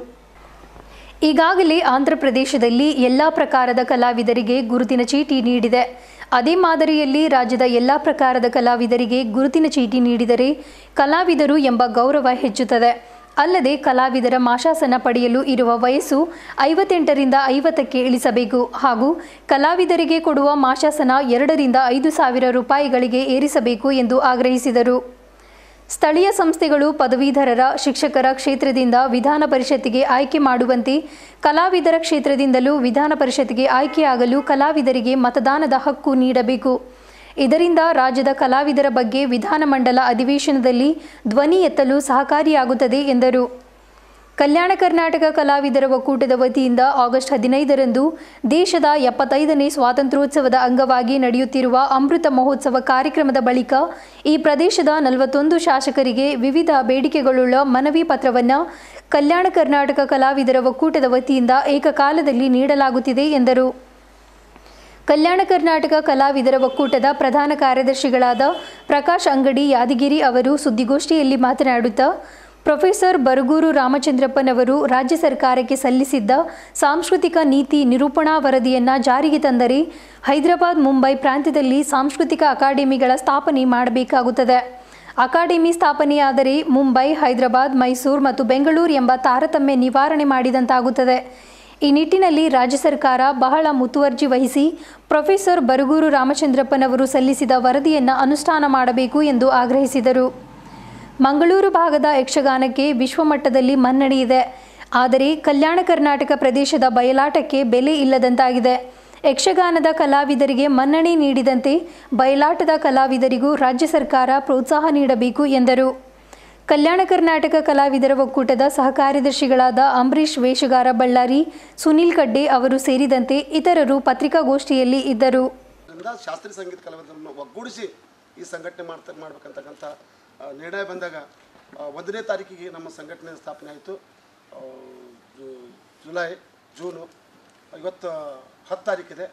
Speaker 1: ಈಗಾಗಲೇ ಆಂಧ್ರಪ್ರದೇಶದಲ್ಲಿ ಎಲ್ಲ ಪ್ರಕಾರದ ಕಲಾವಿದರಿಗೆ ಗುರುತಿನ ಚೀಟಿ ನೀಡಿದೆ ಅದೇ ಮಾದರಿಯಲ್ಲಿ ರಾಜ್ಯದ ಎಲ್ಲ ಪ್ರಕಾರದ ಕಲಾವಿದರಿಗೆ ಗುರುತಿನ ಚೀಟಿ ನೀಡಿದರೆ ಕಲಾವಿದರು ಎಂಬ ಗೌರವ ಹೆಚ್ಚುತ್ತದೆ ಅಲ್ಲದೆ ಕಲಾವಿದರ ಮಾಶಾಸನ ಪಡೆಯಲು ಇರುವ ವಯಸ್ಸು ಐವತ್ತೆಂಟರಿಂದ ಐವತ್ತಕ್ಕೆ ಇಳಿಸಬೇಕು ಹಾಗೂ ಕಲಾವಿದರಿಗೆ ಕೊಡುವ ಮಾಶಾಸನ ಎರಡರಿಂದ ಐದು ಸಾವಿರ ರೂಪಾಯಿಗಳಿಗೆ ಏರಿಸಬೇಕು ಎಂದು ಆಗ್ರಹಿಸಿದರು ಸ್ಥಳೀಯ ಸಂಸ್ಥೆಗಳು ಪದವೀಧರರ ಶಿಕ್ಷಕರ ಕ್ಷೇತ್ರದಿಂದ ವಿಧಾನ ಪರಿಷತ್ತಿಗೆ ಆಯ್ಕೆ ಮಾಡುವಂತೆ ಕಲಾವಿದರ ಕ್ಷೇತ್ರದಿಂದಲೂ ವಿಧಾನ ಪರಿಷತ್ತಿಗೆ ಆಯ್ಕೆಯಾಗಲು ಕಲಾವಿದರಿಗೆ ಮತದಾನದ ಹಕ್ಕು ನೀಡಬೇಕು ಇದರಿಂದ ರಾಜ್ಯದ ಕಲಾವಿದರ ಬಗ್ಗೆ ವಿಧಾನಮಂಡಲ ಅಧಿವೇಶನದಲ್ಲಿ ಧ್ವನಿ ಎತ್ತಲು ಸಹಕಾರಿಯಾಗುತ್ತದೆ ಎಂದರು ಕಲ್ಯಾಣ ಕರ್ನಾಟಕ ಕಲಾವಿದರ ಒಕ್ಕೂಟದ ವತಿಯಿಂದ ಆಗಸ್ಟ್ ಹದಿನೈದರಂದು ದೇಶದ ಎಪ್ಪತ್ತೈದನೇ ಸ್ವಾತಂತ್ರ್ಯೋತ್ಸವದ ಅಂಗವಾಗಿ ನಡೆಯುತ್ತಿರುವ ಅಮೃತ ಮಹೋತ್ಸವ ಕಾರ್ಯಕ್ರಮದ ಬಳಿಕ ಈ ಪ್ರದೇಶದ ನಲವತ್ತೊಂದು ಶಾಸಕರಿಗೆ ವಿವಿಧ ಬೇಡಿಕೆಗಳುಳ್ಳ ಮನವಿ ಪತ್ರವನ್ನು ಕಲ್ಯಾಣ ಕರ್ನಾಟಕ ಕಲಾವಿದರ ಒಕ್ಕೂಟದ ವತಿಯಿಂದ ಏಕಕಾಲದಲ್ಲಿ ನೀಡಲಾಗುತ್ತಿದೆ ಎಂದರು ಕಲ್ಯಾಣ ಕರ್ನಾಟಕ ಕಲಾವಿದರ ಒಕ್ಕೂಟದ ಪ್ರಧಾನ ಕಾರ್ಯದರ್ಶಿಗಳಾದ ಪ್ರಕಾಶ್ ಅಂಗಡಿ ಯಾದಗಿರಿ ಅವರು ಸುದ್ದಿಗೋಷ್ಠಿಯಲ್ಲಿ ಮಾತನಾಡುತ್ತಾ ಪ್ರೊಫೆಸರ್ ಬರಗೂರು ರಾಮಚಂದ್ರಪ್ಪನವರು ರಾಜ್ಯ ಸರ್ಕಾರಕ್ಕೆ ಸಲ್ಲಿಸಿದ್ದ ಸಾಂಸ್ಕೃತಿಕ ನೀತಿ ನಿರೂಪಣಾ ವರದಿಯನ್ನು ಜಾರಿಗೆ ತಂದರೆ ಹೈದರಾಬಾದ್ ಮುಂಬೈ ಪ್ರಾಂತ್ಯದಲ್ಲಿ ಸಾಂಸ್ಕೃತಿಕ ಅಕಾಡೆಮಿಗಳ ಸ್ಥಾಪನೆ ಮಾಡಬೇಕಾಗುತ್ತದೆ ಅಕಾಡೆಮಿ ಸ್ಥಾಪನೆಯಾದರೆ ಮುಂಬೈ ಹೈದರಾಬಾದ್ ಮೈಸೂರು ಮತ್ತು ಬೆಂಗಳೂರು ಎಂಬ ತಾರತಮ್ಯ ನಿವಾರಣೆ ಮಾಡಿದಂತಾಗುತ್ತದೆ ಈ ನಿಟ್ಟಿನಲ್ಲಿ ರಾಜ್ಯ ಸರ್ಕಾರ ಬಹಳ ಮುತುವರ್ಜಿ ವಹಿಸಿ ಪ್ರೊಫೆಸರ್ ಬರಗೂರು ರಾಮಚಂದ್ರಪ್ಪನವರು ಸಲ್ಲಿಸಿದ ವರದಿಯನ್ನು ಅನುಷ್ಠಾನ ಮಾಡಬೇಕು ಎಂದು ಆಗ್ರಹಿಸಿದರು ಮಂಗಳೂರು ಭಾಗದ ಯಕ್ಷಗಾನಕ್ಕೆ ವಿಶ್ವಮಟ್ಟದಲ್ಲಿ ಮನ್ನಣೆ ಇದೆ ಆದರೆ ಕಲ್ಯಾಣ ಕರ್ನಾಟಕ ಪ್ರದೇಶದ ಬಯಲಾಟಕ್ಕೆ ಬೆಲೆ ಇಲ್ಲದಂತಾಗಿದೆ ಯಕ್ಷಗಾನದ ಕಲಾವಿದರಿಗೆ ಮನ್ನಣೆ ನೀಡಿದಂತೆ ಬಯಲಾಟದ ಕಲಾವಿದರಿಗೂ ರಾಜ್ಯ ಸರ್ಕಾರ ಪ್ರೋತ್ಸಾಹ ನೀಡಬೇಕು ಎಂದರು ಕಲ್ಯಾಣ ಕರ್ನಾಟಕ ಕಲಾವಿದರ ಒಕ್ಕೂಟದ ಸಹಕಾರ್ಯದರ್ಶಿಗಳಾದ ಅಂಬರೀಶ್ ವೇಷಗಾರ ಬಳ್ಳಾರಿ ಸುನೀಲ್ ಕಡ್ಡೆ ಅವರು ಸೇರಿದಂತೆ ಇತರರು ಪತ್ರಿಕಾಗೋಷ್ಠಿಯಲ್ಲಿ ಇದ್ದರು
Speaker 5: ಅದರಿಂದ ಶಾಸ್ತ್ರೀಯ ಸಂಗೀತ ಕಲಾವಿದರನ್ನು ಒಗ್ಗೂಡಿಸಿ ಈ ಸಂಘಟನೆ ಮಾಡ್ತಾ ಮಾಡ್ಬೇಕಂತಕ್ಕಂಥ ಆ, ನಿರ್ಣಯ ಬಂದಾಗ ಆ, ಒಂದನೇ ತಾರೀಕಿಗೆ ನಮ್ಮ ಸಂಘಟನೆ ಸ್ಥಾಪನೆ ಆಯಿತು ಜುಲೈ ಜೂನು ಇವತ್ತು ಹತ್ತು ತಾರೀಕಿದೆ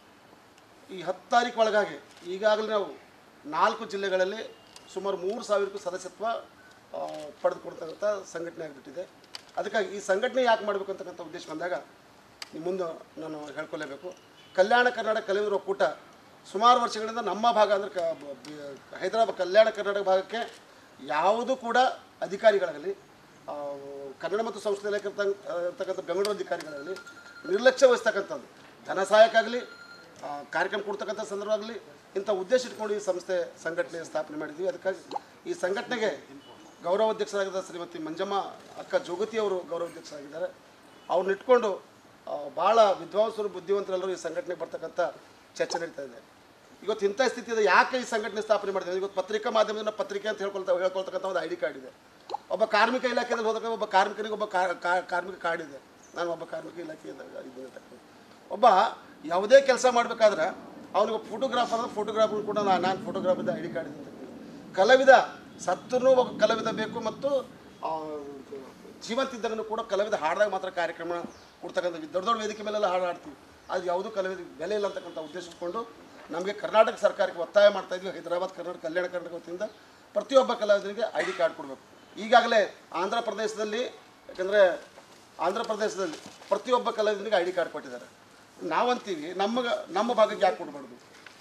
Speaker 5: ಈ ಹತ್ತು ತಾರೀಕು ಒಳಗಾಗಿ ಈಗಾಗಲೇ ನಾವು ನಾಲ್ಕು ಜಿಲ್ಲೆಗಳಲ್ಲಿ ಸುಮಾರು ಮೂರು ಸಾವಿರಕ್ಕೂ ಸದಸ್ಯತ್ವ ಆ, ಪಡೆದುಕೊಡ್ತಕ್ಕಂಥ ಸಂಘಟನೆ ಆಗಿಬಿಟ್ಟಿದೆ ಅದಕ್ಕಾಗಿ ಈ ಸಂಘಟನೆ ಯಾಕೆ ಮಾಡಬೇಕು ಅಂತಕ್ಕಂಥ ಉದ್ದೇಶ ಬಂದಾಗ ನಿಮ್ಮ ಮುಂದೆ ನಾನು ಹೇಳ್ಕೊಳ್ಳೇಬೇಕು ಕಲ್ಯಾಣ ಕರ್ನಾಟಕ ಕಲಾವಿದರ ಒಕ್ಕೂಟ ಸುಮಾರು ವರ್ಷಗಳಿಂದ ನಮ್ಮ ಭಾಗ ಅಂದರೆ ಕ ಬ- ಬ- ಹೈದರಾಬಾದ್ ಕಲ್ಯಾಣ ಕರ್ನಾಟಕ ಭಾಗಕ್ಕೆ ಯಾವುದೂ ಕೂಡ ಅಧಿಕಾರಿಗಳಾಗಲಿ ಆ, ಕನ್ನಡ ಮತ್ತು ಸಂಸ್ಕೃತಿ ಇಲಾಖೆ ಇರ್ತಂಗ್- ಇರ್ತಕ್ಕಂಥ ಬೆಂಗಳೂರು ಅಧಿಕಾರಿಗಳಾಗಲಿ ನಿರ್ಲಕ್ಷ್ಯ ವಹಿಸ್ತಕ್ಕಂಥದ್ದು ಧನ ಸಹಾಯಕ್ಕಾಗಲಿ ಆ, ಕಾರ್ಯಕ್ರಮ ಕೊಡ್ತಕ್ಕಂಥ ಸಂದರ್ಭ ಆಗಲಿ ಇಂಥ ಉದ್ದೇಶ ಇಟ್ಕೊಂಡು ಈ ಸಂಸ್ಥೆ ಸಂಘಟನೆ ಸ್ಥಾಪನೆ ಮಾಡಿದ್ವಿ ಅದಕ್ಕಾಗಿ ಈ ಸಂಘಟನೆಗೆ ಗೌರವಾಧ್ಯಕ್ಷರಾಗಿದ್ದ ಶ್ರೀಮತಿ ಮಂಜಮ್ಮ ಅಕ್ಕ ಜೋಗತಿ ಅವರು ಗೌರವಾಧ್ಯಕ್ಷರಾಗಿದ್ದಾರೆ ಅವ್ರನ್ನ ಇಟ್ಕೊಂಡು ಆ, ಭಾಳ ವಿದ್ವಾಂಸರು ಬುದ್ಧಿವಂತರೆಲ್ಲರೂ ಈ ಸಂಘಟನೆಗೆ ಬರ್ತಕ್ಕಂಥ ಚರ್ಚೆ ನಡೀತಾ ಇದೆ ಇವತ್ತು ಇಂಥ ಸ್ಥಿತಿ ಇದೆ ಯಾಕೆ ಈ ಸಂಘಟನೆ ಸ್ಥಾಪನೆ ಮಾಡಿದೆ ಇವತ್ತು ಪತ್ರಿಕಾ ಮಾಧ್ಯಮದಿಂದ ಪತ್ರಿಕೆ ಅಂತ ಹೇಳ್ಕೊಳ್ತಾ ಹೇಳ್ಕೊಳ್ತಕ್ಕಂಥ ಒಂದು ಐ ಡಿ ಕಾರ್ಡ್ ಇದೆ ಒಬ್ಬ ಕಾರ್ಮಿಕ ಇಲಾಖೆಯಲ್ಲಿ ಹೋದಾಗ ಒಬ್ಬ ಕಾರ್ಮಿಕನಿಗೆ ಒಬ್ಬ ಕಾ- ಕಾ- ಕಾರ್ಮಿಕ ಕಾರ್ಡ್ ಇದೆ ನಾನು ಒಬ್ಬ ಕಾರ್ಮಿಕ ಇಲಾಖೆಯಿಂದ ಇದ್ದೀನಿ ಒಬ್ಬ ಯಾವುದೇ ಕೆಲಸ ಮಾಡಬೇಕಾದ್ರೆ ಅವನಿಗೆ ಫೋಟೋಗ್ರಾಫರ್ ಅಂದ್ರೆ ಫೋಟೋಗ್ರಾಫರ್ ಕೂಡ ನಾನು ನಾನು ಫೋಟೋಗ್ರಾಫರ್ ಐ ಡಿ ಕಾರ್ಡ್ ಇದೆ ಕಲಾವಿದ ಸತ್ತರೂ ಒಬ್ಬ ಕಲಾವಿದ ಬೇಕು ಮತ್ತು ಆ, ಜೀವಂತಿದ್ದಾಗನೂ ಕೂಡ ಕಲಾವಿದ ಹಾಡಿದಾಗ ಮಾತ್ರ ಕಾರ್ಯಕ್ರಮ ಕೊಡ್ತಕ್ಕಂಥ ದೊಡ್ಡ ದೊಡ್ಡ ವೇದಿಕೆ ಮೇಲೆಲ್ಲ ಹಾಡು ಹಾಡ್ತೀವಿ ಅದು ಯಾವುದೂ ಕಲಾವಿದ ಬೆಲೆ ಇಲ್ಲ ಅಂತಕ್ಕಂಥ ಉದ್ದೇಶ ಇಟ್ಕೊಂಡು ನಮಗೆ ಕರ್ನಾಟಕ ಸರ್ಕಾರಕ್ಕೆ ಒತ್ತಾಯ ಮಾಡ್ತಾ ಇದ್ವಿ ಹೈದರಾಬಾದ್ ಕರ್ನಾಟಕ ಕಲ್ಯಾಣ ಕರ್ನಾಟಕ ವತಿಯಿಂದ ಪ್ರತಿಯೊಬ್ಬ ಕಲಾವಿದರಿಗೆ ಐ ಡಿ ಕಾರ್ಡ್ ಕೊಡಬೇಕು ಈಗಾಗಲೇ ಆಂಧ್ರ ಪ್ರದೇಶದಲ್ಲಿ ಯಾಕಂದರೆ ಆಂಧ್ರ ಪ್ರದೇಶದಲ್ಲಿ ಪ್ರತಿಯೊಬ್ಬ ಕಲಾವಿದನಿಗೆ ಐ ಡಿ ಕಾರ್ಡ್ ಕೊಟ್ಟಿದ್ದಾರೆ ನಾವಂತೀವಿ ನಮ್ಮ ನಮ್ಮ ಭಾಗಕ್ಕೆ ಯಾಕೆ ಕೊಡಬಾರ್ದು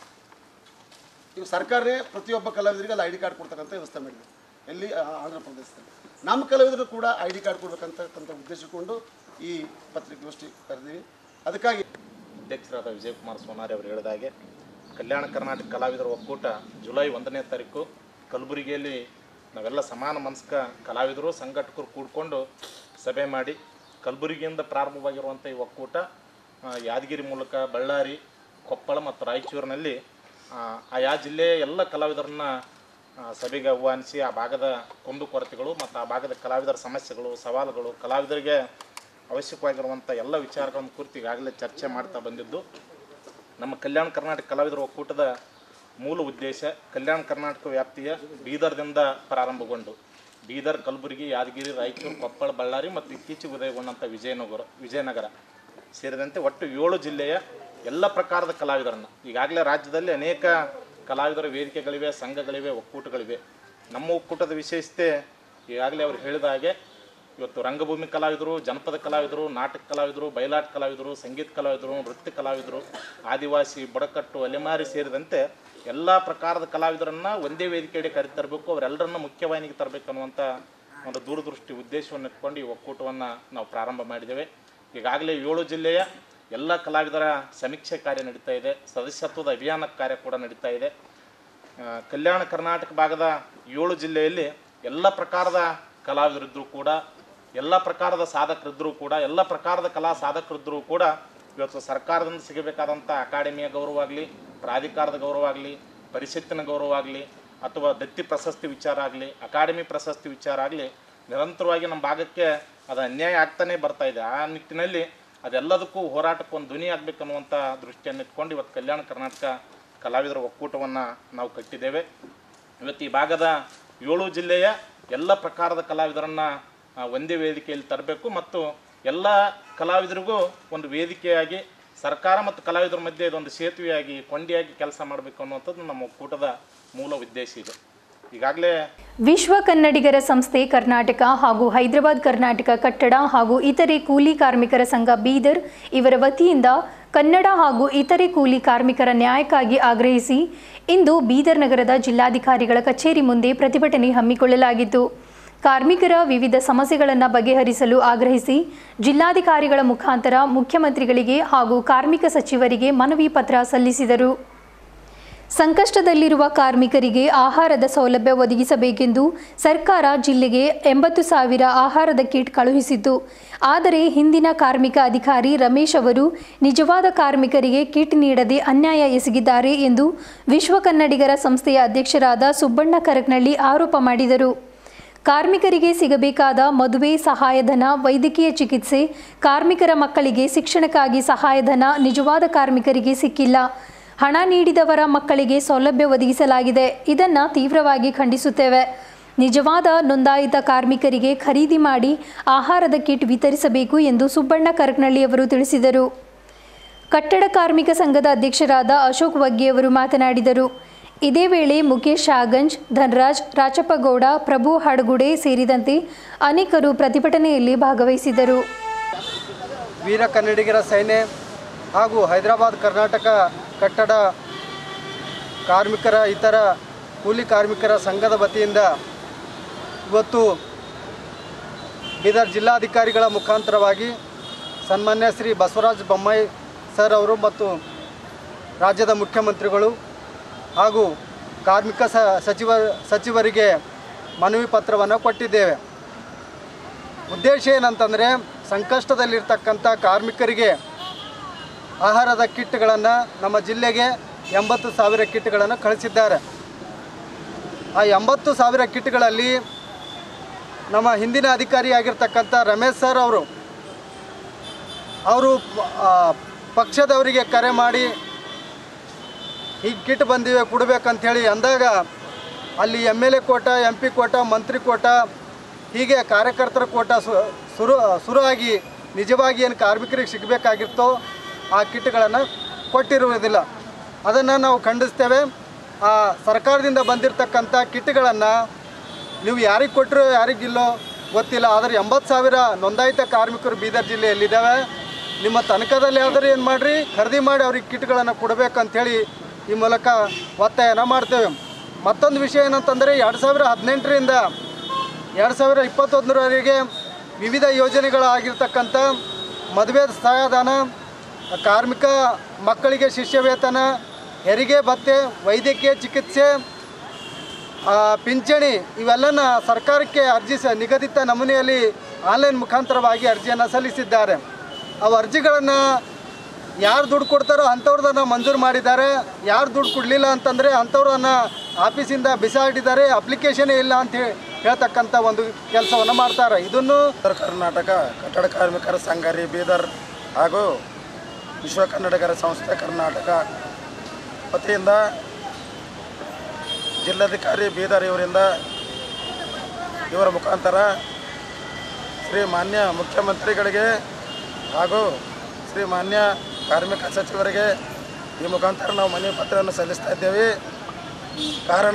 Speaker 5: ಈಗ ಸರ್ಕಾರವೇ ಪ್ರತಿಯೊಬ್ಬ ಕಲಾವಿದರಿಗೆ ಅಲ್ಲಿ ಐ ಡಿ ಕಾರ್ಡ್ ಕೊಡ್ತಕ್ಕಂಥ ವ್ಯವಸ್ಥೆ ಮಾಡಿದೆ ಎಲ್ಲಿ ಆ, ಆಂಧ್ರ ಪ್ರದೇಶದಲ್ಲಿ ನಮ್ಮ ಕಲಾವಿದರು ಕೂಡ ಐ ಡಿ ಕಾರ್ಡ್ ಕೊಡ್ಬೇಕಂತಕ್ಕಂಥ ಉದ್ದೇಶ ಇಟ್ಕೊಂಡು ಈ ಪತ್ರಿಕಾಗೋಷ್ಠಿ ಕರೆದೀವಿ ಅದಕ್ಕಾಗಿ
Speaker 6: ಅಧ್ಯಕ್ಷರಾದ ವಿಜಯಕುಮಾರ್ ಸೋನಾರಿ ಅವರು ಹೇಳಿದಾಗೆ ಕಲ್ಯಾಣ ಕರ್ನಾಟಕ ಕಲಾವಿದರ ಒಕ್ಕೂಟ ಜುಲೈ ಒಂದನೇ ತಾರೀಕು ಕಲಬುರಗಿಯಲ್ಲಿ ನಾವೆಲ್ಲ ಸಮಾನ ಮನಸ್ಕ ಕಲಾವಿದರು ಸಂಘಟಕರು ಕೂಡಿಕೊಂಡು ಸಭೆ ಮಾಡಿ ಕಲಬುರಗಿಯಿಂದ ಪ್ರಾರಂಭವಾಗಿರುವಂಥ ಈ ಒಕ್ಕೂಟ ಆ, ಯಾದಗಿರಿ ಮೂಲಕ ಬಳ್ಳಾರಿ ಕೊಪ್ಪಳ ಮತ್ತು ರಾಯಚೂರಿನಲ್ಲಿ ಆ, ಆಯಾ ಜಿಲ್ಲೆಯ ಎಲ್ಲ ಕಲಾವಿದರನ್ನ ಆ, ಸಭೆಗೆ ಆಹ್ವಾನಿಸಿ ಆ ಭಾಗದ ಕುಂದುಕೊರತೆಗಳು ಮತ್ತು ಆ ಭಾಗದ ಕಲಾವಿದರ ಸಮಸ್ಯೆಗಳು ಸವಾಲುಗಳು ಕಲಾವಿದರಿಗೆ ಅವಶ್ಯಕವಾಗಿರುವಂಥ ಎಲ್ಲ ವಿಚಾರಗಳನ್ನು ಕುರಿತು ಈಗಾಗಲೇ ಚರ್ಚೆ ಮಾಡ್ತಾ ಬಂದಿದ್ದು ನಮ್ಮ ಕಲ್ಯಾಣ ಕರ್ನಾಟಕ ಕಲಾವಿದರ ಒಕ್ಕೂಟದ ಮೂಲ ಉದ್ದೇಶ ಕಲ್ಯಾಣ ಕರ್ನಾಟಕ ವ್ಯಾಪ್ತಿಯ ಬೀದರ್ದಿಂದ ಪ್ರಾರಂಭಗೊಂಡು ಬೀದರ್ ಕಲಬುರಗಿ ಯಾದಗಿರಿ ರಾಯಚೂರು ಕೊಪ್ಪಳ ಬಳ್ಳಾರಿ ಮತ್ತು ಇತ್ತೀಚೆಗೆ ಉದಯಗೊಂಡಂಥ ವಿಜಯನಗರ ವಿಜಯನಗರ ಸೇರಿದಂತೆ ಒಟ್ಟು ಏಳು ಜಿಲ್ಲೆಯ ಎಲ್ಲ ಪ್ರಕಾರದ ಕಲಾವಿದರನ್ನು ಈಗಾಗಲೇ ರಾಜ್ಯದಲ್ಲಿ ಅನೇಕ ಕಲಾವಿದರ ವೇದಿಕೆಗಳಿವೆ ಸಂಘಗಳಿವೆ ಒಕ್ಕೂಟಗಳಿವೆ ನಮ್ಮ ಒಕ್ಕೂಟದ ವಿಶೇಷತೆ ಈಗಾಗಲೇ ಅವರು ಹೇಳಿದ ಹಾಗೆ ಇವತ್ತು ರಂಗಭೂಮಿ ಕಲಾವಿದರು ಜನಪದ ಕಲಾವಿದರು ನಾಟಕ ಕಲಾವಿದರು ಬಯಲಾಟ ಕಲಾವಿದರು ಸಂಗೀತ ಕಲಾವಿದರು ನೃತ್ಯ ಕಲಾವಿದರು ಆದಿವಾಸಿ ಬುಡಕಟ್ಟು ಅಲೆಮಾರಿ ಸೇರಿದಂತೆ ಎಲ್ಲ ಪ್ರಕಾರದ ಕಲಾವಿದರನ್ನು ಒಂದೇ ವೇದಿಕೆಯಡಿ ಕರೆತರಬೇಕು ಅವರೆಲ್ಲರನ್ನ ಮುಖ್ಯವಾಹಿನಿಗೆ ತರಬೇಕು ಅನ್ನುವಂಥ ಒಂದು ದೂರದೃಷ್ಟಿ ಉದ್ದೇಶವನ್ನು ಇಟ್ಕೊಂಡು ಈ ಒಕ್ಕೂಟವನ್ನು ನಾವು ಪ್ರಾರಂಭ ಮಾಡಿದ್ದೇವೆ ಈಗಾಗಲೇ ಏಳು ಜಿಲ್ಲೆಯ ಎಲ್ಲ ಕಲಾವಿದರ ಸಮೀಕ್ಷೆ ಕಾರ್ಯ ನಡೀತಾ ಇದೆ ಸದಸ್ಯತ್ವದ ಅಭಿಯಾನ ಕಾರ್ಯ ಕೂಡ ನಡೀತಾ ಇದೆ ಆ, ಕಲ್ಯಾಣ ಕರ್ನಾಟಕ ಭಾಗದ ಏಳು ಜಿಲ್ಲೆಯಲ್ಲಿ ಎಲ್ಲ ಪ್ರಕಾರದ ಕಲಾವಿದರಿದ್ದರೂ ಕೂಡ ಎಲ್ಲ ಪ್ರಕಾರದ ಸಾಧಕರಿದ್ದರೂ ಕೂಡ ಎಲ್ಲ ಪ್ರಕಾರದ ಕಲಾ ಸಾಧಕರಿದ್ದರೂ ಕೂಡ ಇವತ್ತು ಸರ್ಕಾರದಿಂದ ಸಿಗಬೇಕಾದಂಥ ಅಕಾಡೆಮಿಯ ಗೌರವ ಆಗಲಿ ಪ್ರಾಧಿಕಾರದ ಗೌರವ ಆಗಲಿ ಪರಿಷತ್ತಿನ ಗೌರವ ಆಗಲಿ ಅಥವಾ ದತ್ತಿ ಪ್ರಶಸ್ತಿ ವಿಚಾರ ಆಗಲಿ ಅಕಾಡೆಮಿ ಪ್ರಶಸ್ತಿ ವಿಚಾರ ಆಗಲಿ ನಿರಂತರವಾಗಿ ನಮ್ಮ ಭಾಗಕ್ಕೆ ಅದು ಅನ್ಯಾಯ ಆಗ್ತಾನೆ ಬರ್ತಾ ಇದೆ ಆ ನಿಟ್ಟಿನಲ್ಲಿ ಅದೆಲ್ಲದಕ್ಕೂ ಹೋರಾಟಕ್ಕೆ ಒಂದು ಧ್ವನಿ ಆಗಬೇಕನ್ನುವಂಥ ದೃಷ್ಟಿಯನ್ನು ಇಟ್ಕೊಂಡು ಇವತ್ತು ಕಲ್ಯಾಣ ಕರ್ನಾಟಕ ಕಲಾವಿದರ ಒಕ್ಕೂಟವನ್ನು ನಾವು ಕಟ್ಟಿದ್ದೇವೆ ಇವತ್ತು ಈ ಭಾಗದ ಏಳು ಜಿಲ್ಲೆಯ ಎಲ್ಲ ಪ್ರಕಾರದ ಕಲಾವಿದರನ್ನು ಆ, ಒಂದೇ ವೇದಿಕೆಯಲ್ಲಿ ತರಬೇಕು ಮತ್ತು ಎಲ್ಲ ಕಲಾವಿದರಿಗೂ ಒಂದು ವೇದಿಕೆಯಾಗಿ ಸರ್ಕಾರ ಮತ್ತು ಕಲಾವಿದರ ಮಧ್ಯೆ ಇದೊಂದು ಸೇತುವೆಯಾಗಿ ಕೊಂಡಿಯಾಗಿ ಕೆಲಸ ಮಾಡಬೇಕು ಅನ್ನುವಂಥದ್ದು ನಮ್ಮ ಒಕ್ಕೂಟದ ಮೂಲ ಉದ್ದೇಶ ಇದೆ ಈಗಾಗಲೇ
Speaker 1: ವಿಶ್ವ ಕನ್ನಡಿಗರ ಸಂಸ್ಥೆ ಕರ್ನಾಟಕ ಹಾಗೂ ಹೈದರಾಬಾದ್ ಕರ್ನಾಟಕ ಕಟ್ಟಡ ಹಾಗೂ ಇತರೆ ಕೂಲಿ ಕಾರ್ಮಿಕರ ಸಂಘ ಬೀದರ್ ಇವರ ವತಿಯಿಂದ ಕನ್ನಡ ಹಾಗೂ ಇತರೆ ಕೂಲಿ ಕಾರ್ಮಿಕರ ನ್ಯಾಯಕ್ಕಾಗಿ ಆಗ್ರಹಿಸಿ ಇಂದು ಬೀದರ್ ನಗರದ ಜಿಲ್ಲಾಧಿಕಾರಿಗಳ ಕಚೇರಿ ಮುಂದೆ ಪ್ರತಿಭಟನೆ ಹಮ್ಮಿಕೊಳ್ಳಲಾಗಿತ್ತು ಕಾರ್ಮಿಕರ ವಿವಿಧ ಸಮಸ್ಯೆಗಳನ್ನು ಬಗೆಹರಿಸಲು ಆಗ್ರಹಿಸಿ ಜಿಲ್ಲಾಧಿಕಾರಿಗಳ ಮುಖಾಂತರ ಮುಖ್ಯಮಂತ್ರಿಗಳಿಗೆ ಹಾಗೂ ಕಾರ್ಮಿಕ ಸಚಿವರಿಗೆ ಮನವಿ ಪತ್ರ ಸಲ್ಲಿಸಿದರು ಸಂಕಷ್ಟದಲ್ಲಿರುವ ಕಾರ್ಮಿಕರಿಗೆ ಆಹಾರದ ಸೌಲಭ್ಯ ಒದಗಿಸಬೇಕೆಂದು ಸರ್ಕಾರ ಜಿಲ್ಲೆಗೆ ಎಂಬತ್ತು ಸಾವಿರ ಆಹಾರದ ಕಿಟ್ ಕಳುಹಿಸಿತ್ತು ಆದರೆ ಹಿಂದಿನ ಕಾರ್ಮಿಕ ಅಧಿಕಾರಿ ರಮೇಶ್ ಅವರು ನಿಜವಾದ ಕಾರ್ಮಿಕರಿಗೆ ಕಿಟ್ ನೀಡದೆ ಅನ್ಯಾಯ ಎಸಗಿದ್ದಾರೆ ಎಂದು ವಿಶ್ವ ಕನ್ನಡಿಗರ ಸಂಸ್ಥೆಯ ಅಧ್ಯಕ್ಷರಾದ ಸುಬ್ಬಣ್ಣ ಕರಕ್ನಳ್ಳಿ ಆರೋಪ ಮಾಡಿದರು ಕಾರ್ಮಿಕರಿಗೆ ಸಿಗಬೇಕಾದ ಮದುವೆ ಸಹಾಯಧನ ವೈದ್ಯಕೀಯ ಚಿಕಿತ್ಸೆ ಕಾರ್ಮಿಕರ ಮಕ್ಕಳಿಗೆ ಶಿಕ್ಷಣಕ್ಕಾಗಿ ಸಹಾಯಧನ ನಿಜವಾದ ಕಾರ್ಮಿಕರಿಗೆ ಸಿಕ್ಕಿಲ್ಲ ಹಣ ನೀಡಿದವರ ಮಕ್ಕಳಿಗೆ ಸೌಲಭ್ಯ ಒದಗಿಸಲಾಗಿದೆ ಇದನ್ನು ತೀವ್ರವಾಗಿ ಖಂಡಿಸುತ್ತೇವೆ ನಿಜವಾದ ನೋಂದಾಯಿತ ಕಾರ್ಮಿಕರಿಗೆ ಖರೀದಿ ಮಾಡಿ ಆಹಾರದ ಕಿಟ್ ವಿತರಿಸಬೇಕು ಎಂದು ಸುಬ್ಬಣ್ಣ ಕರಕ್ನಳ್ಳಿಯವರು ತಿಳಿಸಿದರು ಕಟ್ಟಡ ಕಾರ್ಮಿಕ ಸಂಘದ ಅಧ್ಯಕ್ಷರಾದ ಅಶೋಕ್ ವಗ್ಗಿಯವರು ಮಾತನಾಡಿದರು ಇದೇ ವೇಳೆ ಮುಖೇಶ್ ಶಾಗಂಜ್ ಧನರಾಜ್ ರಾಚಪ್ಪಗೌಡ ಪ್ರಭು ಹಡಗುಡೆ ಸೇರಿದಂತೆ ಅನೇಕರು ಪ್ರತಿಭಟನೆಯಲ್ಲಿ ಭಾಗವಹಿಸಿದರು
Speaker 7: ವೀರ ಕನ್ನಡಿಗರ ಸೇನೆ ಹಾಗೂ ಹೈದರಾಬಾದ್ ಕರ್ನಾಟಕ ಕಟ್ಟಡ ಕಾರ್ಮಿಕರ ಇತರ ಕೂಲಿ ಕಾರ್ಮಿಕರ ಸಂಘದ ವತಿಯಿಂದ ಇವತ್ತು ಬೀದರ್ ಜಿಲ್ಲಾಧಿಕಾರಿಗಳ ಮುಖಾಂತರವಾಗಿ ಸನ್ಮಾನ್ಯ ಶ್ರೀ ಬಸವರಾಜ ಬೊಮ್ಮಾಯಿ ಸರ್ ಅವರು ಮತ್ತು ರಾಜ್ಯದ ಮುಖ್ಯಮಂತ್ರಿಗಳು ಹಾಗೂ ಕಾರ್ಮಿಕ ಸ ಸಚಿವ ಸಚಿವರಿಗೆ ಮನವಿ ಪತ್ರವನ್ನು ಕೊಟ್ಟಿದ್ದೇವೆ ಉದ್ದೇಶ ಏನಂತಂದರೆ ಸಂಕಷ್ಟದಲ್ಲಿರ್ತಕ್ಕಂಥ ಕಾರ್ಮಿಕರಿಗೆ ಆಹಾರದ ಕಿಟ್ಗಳನ್ನು ನಮ್ಮ ಜಿಲ್ಲೆಗೆ ಎಂಬತ್ತು ಸಾವಿರ ಕಿಟ್ಗಳನ್ನು ಕಳಿಸಿದ್ದಾರೆ ಆ ಎಂಬತ್ತು ಸಾವಿರ ಕಿಟ್ಗಳಲ್ಲಿ ನಮ್ಮ ಹಿಂದಿನ ಅಧಿಕಾರಿಯಾಗಿರ್ತಕ್ಕಂಥ ರಮೇಶ್ ಸರ್ ಅವರು ಅವರು ಆ, ಪಕ್ಷದವರಿಗೆ ಕರೆ ಮಾಡಿ ಈಗ ಕಿಟ್ ಬಂದಿವೆ ಕೊಡಬೇಕಂಥೇಳಿ ಅಂದಾಗ ಅಲ್ಲಿ M L A quota M P quota ಮಂತ್ರಿ ಕೋಟ ಹೀಗೆ ಕಾರ್ಯಕರ್ತರ ಕೋಟ ಸು ಶುರು ಶುರು ಆಗಿ ನಿಜವಾಗಿ ಏನು ಕಾರ್ಮಿಕರಿಗೆ ಸಿಗಬೇಕಾಗಿತ್ತೋ ಆ ಕಿಟ್ಗಳನ್ನು ಕೊಟ್ಟಿರುವುದಿಲ್ಲ ಅದನ್ನು ನಾವು ಖಂಡಿಸ್ತೇವೆ ಆ ಸರ್ಕಾರದಿಂದ ಬಂದಿರತಕ್ಕಂಥ ಕಿಟ್ಗಳನ್ನು ನೀವು ಯಾರಿಗೆ ಕೊಟ್ಟರು ಯಾರಿಗಿಲ್ಲೋ ಗೊತ್ತಿಲ್ಲ ಆದರೆ ಎಂಬತ್ತು ಸಾವಿರ ನೋಂದಾಯಿತ ಕಾರ್ಮಿಕರು ಬೀದರ್ ಜಿಲ್ಲೆಯಲ್ಲಿದ್ದಾವೆ ನಿಮ್ಮ ತನಕದಲ್ಲಿ ಆದರೂ ಏನು ಮಾಡಿರಿ ಖರೀದಿ ಮಾಡಿ ಅವ್ರಿಗೆ ಕಿಟ್ಗಳನ್ನು ಕೊಡಬೇಕಂತೇಳಿ ಈ ಮೂಲಕ ಒತ್ತಾಯನ ಮಾಡ್ತೇವೆ ಮತ್ತೊಂದು ವಿಷಯ ಏನಂತಂದರೆ ಎರಡು ಸಾವಿರ ಹದಿನೆಂಟರಿಂದ ಎರಡು ಸಾವಿರ ಇಪ್ಪತ್ತೊಂದರವರೆಗೆ ವಿವಿಧ ಯೋಜನೆಗಳಾಗಿರ್ತಕ್ಕಂಥ ಮದುವೆ ಸಹಾಯಧನ ಕಾರ್ಮಿಕ ಮಕ್ಕಳಿಗೆ ಶಿಷ್ಯ ವೇತನ ಹೆರಿಗೆ ಭತ್ಯೆ ವೈದ್ಯಕೀಯ ಚಿಕಿತ್ಸೆ ಆ, ಪಿಂಚಣಿ ಇವೆಲ್ಲನ ಸರ್ಕಾರಕ್ಕೆ ಅರ್ಜಿ ಸ ನಿಗದಿತ ನಮೂನೆಯಲ್ಲಿ ಆನ್ಲೈನ್ ಮುಖಾಂತರವಾಗಿ ಅರ್ಜಿಯನ್ನು ಸಲ್ಲಿಸಿದ್ದಾರೆ ಅವು ಅರ್ಜಿಗಳನ್ನು ಯಾರು ದುಡ್ಡು ಕೊಡ್ತಾರೋ ಅಂಥವ್ರದನ್ನು ಮಂಜೂರು ಮಾಡಿದ್ದಾರೆ ಯಾರು ದುಡ್ಡು ಕೊಡಲಿಲ್ಲ ಅಂತಂದರೆ ಅಂಥವ್ರನ್ನ ಆಫೀಸಿಂದ ಬಿಸಾಡಿದ್ದಾರೆ ಅಪ್ಲಿಕೇಶನೇ ಇಲ್ಲ ಅಂತ ಹೇಳಿ ಹೇಳ್ತಕ್ಕಂಥ ಒಂದು ಕೆಲಸವನ್ನು ಮಾಡ್ತಾರೆ ಇದನ್ನು
Speaker 8: ಉತ್ತರ ಕರ್ನಾಟಕ ಕಟ್ಟಡ ಕಾರ್ಮಿಕರ ಸಂಘ ರೀ ಬೀದರ್ ಹಾಗೂ ವಿಶ್ವ ಕನ್ನಡಿಗರ ಸಂಸ್ಥೆ ಕರ್ನಾಟಕ ವತಿಯಿಂದ ಜಿಲ್ಲಾಧಿಕಾರಿ ಬೀದರ್ ಇವರಿಂದ ಇವರ ಮುಖಾಂತರ ಶ್ರೀ ಮಾನ್ಯ ಮುಖ್ಯಮಂತ್ರಿಗಳಿಗೆ ಹಾಗೂ ಶ್ರೀ ಮಾನ್ಯ ಕಾರ್ಮಿಕ ಸಚಿವರಿಗೆ ಈ ಮುಖಾಂತರ ನಾವು ಮನವಿ ಪತ್ರವನ್ನು ಸಲ್ಲಿಸ್ತಾ ಇದ್ದೇವೆ ಕಾರಣ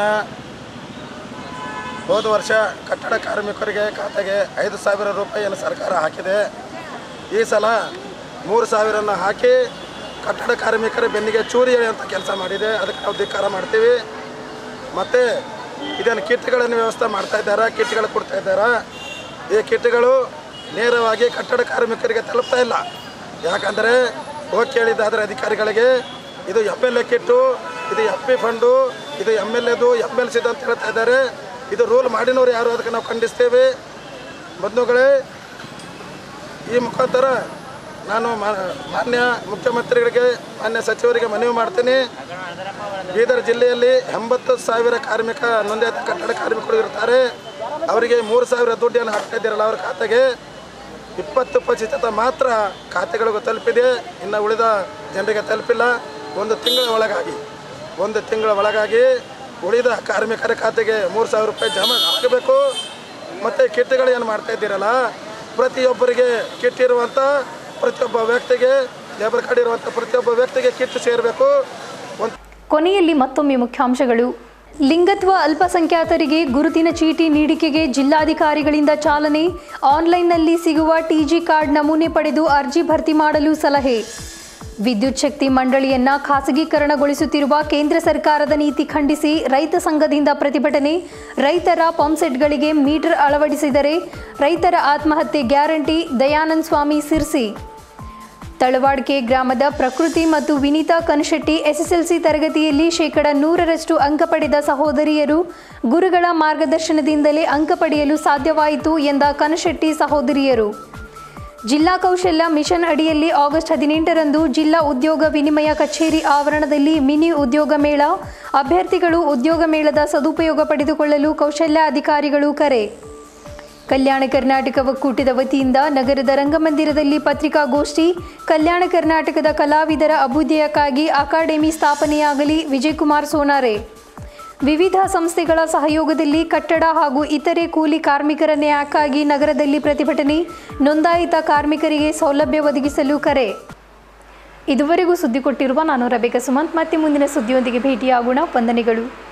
Speaker 8: ಹೋದ ವರ್ಷ ಕಟ್ಟಡ ಕಾರ್ಮಿಕರಿಗೆ ಖಾತೆಗೆ ಐದು ಸಾವಿರ ರೂಪಾಯಿಯನ್ನು ಸರ್ಕಾರ ಹಾಕಿದೆ ಈ ಸಲ ಮೂರು ಸಾವಿರನ ಹಾಕಿ ಕಟ್ಟಡ ಕಾರ್ಮಿಕರ ಬೆನ್ನಿಗೆ ಚೂರಿ ಅಂತ ಕೆಲಸ ಮಾಡಿದೆ ಅದಕ್ಕೆ ನಾವು ಧಿಕ್ಕಾರ ಮಾಡ್ತೀವಿ ಮತ್ತು ಇದನ್ನು ಕಿಟ್ಗಳನ್ನು ವ್ಯವಸ್ಥೆ ಮಾಡ್ತಾ ಇದ್ದಾರೆ ಕಿಟ್ಗಳು ಕೊಡ್ತಾ ಇದ್ದಾರೆ ಈ ಕಿಟ್ಗಳು ನೇರವಾಗಿ ಕಟ್ಟಡ ಕಾರ್ಮಿಕರಿಗೆ ತಲುಪ್ತಾ ಇಲ್ಲ ಯಾಕಂದರೆ ಹೋಗಿ ಕೇಳಿದ್ದಾದರೆ ಅಧಿಕಾರಿಗಳಿಗೆ ಇದು ಎಮ್ ಎಲ್ ಎ ಕಿಟ್ಟು ಇದು ಎಫ್ ಪಿ ಫಂಡು ಇದು ಎಮ್ ಎಲ್ ಎದು ಎಮ್ ಎಲ್ ಸಿದು ಅಂತ ಹೇಳ್ತಾ ಇದ್ದಾರೆ ಇದು ರೂಲ್ ಮಾಡಿನವ್ರು ಯಾರು ಅದಕ್ಕೆ ನಾವು ಖಂಡಿಸ್ತೇವೆ ಬಂಧುಗಳೇ ಈ ಮುಖಾಂತರ ನಾನು ಮಾ- ಮಾನ್ಯ ಮುಖ್ಯಮಂತ್ರಿಗಳಿಗೆ ಮಾನ್ಯ ಸಚಿವರಿಗೆ ಮನವಿ ಮಾಡ್ತೀನಿ ಬೀದರ್ ಜಿಲ್ಲೆಯಲ್ಲಿ ಎಂಬತ್ತು ಸಾವಿರ ಕಾರ್ಮಿಕ ನೋಂದಾಯಿತ ಕಟ್ಟಡ ಕಾರ್ಮಿಕರು ಇರ್ತಾರೆ ಅವರಿಗೆ ಮೂರು ಸಾವಿರ ದುಡ್ಡನ್ನು ಹಾಕ್ತಾ ಇದ್ದೀರಲ್ಲ ಅವ್ರ ಖಾತೆಗೆ ಇಪ್ಪತ್ತು ಪ್ರತಿಶತ ಮಾತ್ರ ಖಾತೆಗಳಿಗೂ ತಲುಪಿದೆ ಇನ್ನು ಉಳಿದ ಜನರಿಗೆ ತಲುಪಿಲ್ಲ ಒಂದು ತಿಂಗಳ ಒಳಗಾಗಿ ಒಂದು ತಿಂಗಳ ಒಳಗಾಗಿ ಉಳಿದ ಕಾರ್ಮಿಕರ ಖಾತೆಗೆ ಮೂರು ಸಾವಿರ ರೂಪಾಯಿ ಜಮಾ ಆಗಬೇಕು ಮತ್ತು ಕಿಟ್ಗಳು ಏನು ಮಾಡ್ತಾ ಇದ್ದೀರಲ್ಲ ಪ್ರತಿಯೊಬ್ಬರಿಗೆ ಕಿಟ್ ಇರುವಂಥ ಪ್ರತಿಯೊಬ್ಬ ವ್ಯಕ್ತಿಗೆ ಲೇಬರ್ ಕಾರ್ಡ್ ಇರುವಂಥ ಪ್ರತಿಯೊಬ್ಬ ವ್ಯಕ್ತಿಗೆ ಕಿಟ್ ಸೇರಬೇಕು ಒಂದು
Speaker 1: ಕೊನೆಯಲ್ಲಿ ಮತ್ತೊಮ್ಮೆ ಮುಖ್ಯಾಂಶಗಳು ಲಿಂಗತ್ವ ಅಲ್ಪಸಂಖ್ಯಾತರಿಗೆ ಗುರುತಿನ ಚೀಟಿ ನೀಡಿಕೆಗೆ ಜಿಲ್ಲಾಧಿಕಾರಿಗಳಿಂದ ಚಾಲನೆ ಆನ್ಲೈನ್ನಲ್ಲಿ ಸಿಗುವ ಟಿಜಿ ಕಾರ್ಡ್ ನಮೂನೆ ಪಡೆದು ಅರ್ಜಿ ಭರ್ತಿ ಮಾಡಲು ಸಲಹೆ ವಿದ್ಯುತ್ ಶಕ್ತಿ ಮಂಡಳಿಯನ್ನ ಖಾಸಗೀಕರಣಗೊಳಿಸುತ್ತಿರುವ ಕೇಂದ್ರ ಸರ್ಕಾರದ ನೀತಿ ಖಂಡಿಸಿ ರೈತ ಸಂಘದಿಂದ ಪ್ರತಿಭಟನೆ ರೈತರ ಪಂಪ್ಸೆಟ್ಗಳಿಗೆ ಮೀಟರ್ ಅಳವಡಿಸಿದರೆ ರೈತರ ಆತ್ಮಹತ್ಯೆ ಗ್ಯಾರಂಟಿ ದಯಾನಂದ ಸ್ವಾಮಿ ಸಿರ್ಸಿ ತಳವಾಡ್ಕೆ ಗ್ರಾಮದ ಪ್ರಕೃತಿ ಮತ್ತು ವಿನೀತಾ ಕನಶೆಟ್ಟಿ ಎಸ್ಎಸ್ಎಲ್ಸಿ ತರಗತಿಯಲ್ಲಿ ಶೇಕಡ ನೂರರಷ್ಟು ಅಂಕ ಪಡೆದ ಸಹೋದರಿಯರು ಗುರುಗಳ ಮಾರ್ಗದರ್ಶನದಿಂದಲೇ ಅಂಕ ಪಡೆಯಲು ಸಾಧ್ಯವಾಯಿತು ಎಂದ ಕನಶೆಟ್ಟಿ ಸಹೋದರಿಯರು ಜಿಲ್ಲಾ ಕೌಶಲ್ಯ ಮಿಷನ್ ಅಡಿಯಲ್ಲಿ ಆಗಸ್ಟ್ ಹದಿನೆಂಟರಂದು ಜಿಲ್ಲಾ ಉದ್ಯೋಗ ವಿನಿಮಯ ಕಚೇರಿ ಆವರಣದಲ್ಲಿ ಮಿನಿ ಉದ್ಯೋಗ ಮೇಳ ಅಭ್ಯರ್ಥಿಗಳು ಉದ್ಯೋಗ ಮೇಳದ ಸದುಪಯೋಗ ಪಡೆದುಕೊಳ್ಳಲು ಕೌಶಲ್ಯ ಅಧಿಕಾರಿಗಳು ಕರೆ ಕಲ್ಯಾಣ ಕರ್ನಾಟಕ ಒಕ್ಕೂಟದ ವತಿಯಿಂದ ನಗರದ ರಂಗಮಂದಿರದಲ್ಲಿ ಪತ್ರಿಕಾಗೋಷ್ಠಿ ಕಲ್ಯಾಣ ಕರ್ನಾಟಕದ ಕಲಾವಿದರ ಅಭ್ಯುದಯಕ್ಕಾಗಿ ಅಕಾಡೆಮಿ ಸ್ಥಾಪನೆಯಾಗಲಿ ವಿಜಯಕುಮಾರ್ ಸೋನಾರೆ ವಿವಿಧ ಸಂಸ್ಥೆಗಳ ಸಹಯೋಗದಲ್ಲಿ ಕಟ್ಟಡ ಹಾಗೂ ಇತರೆ ಕೂಲಿ ಕಾರ್ಮಿಕರ ನ್ಯಾಯಕ್ಕಾಗಿ ನಗರದಲ್ಲಿ ಪ್ರತಿಭಟನೆ ನೋಂದಾಯಿತ ಕಾರ್ಮಿಕರಿಗೆ ಸೌಲಭ್ಯ ಒದಗಿಸಲು ಕರೆ ಇದುವರೆಗೂ ಸುದ್ದಿ ಕೊಟ್ಟಿರುವ ನಾನು ರಬೇಕ ಸುಮಂತ್ ಮತ್ತೆ ಮುಂದಿನ ಸುದ್ದಿಯೊಂದಿಗೆ ಭೇಟಿಯಾಗೋಣ ವಂದನೆಗಳು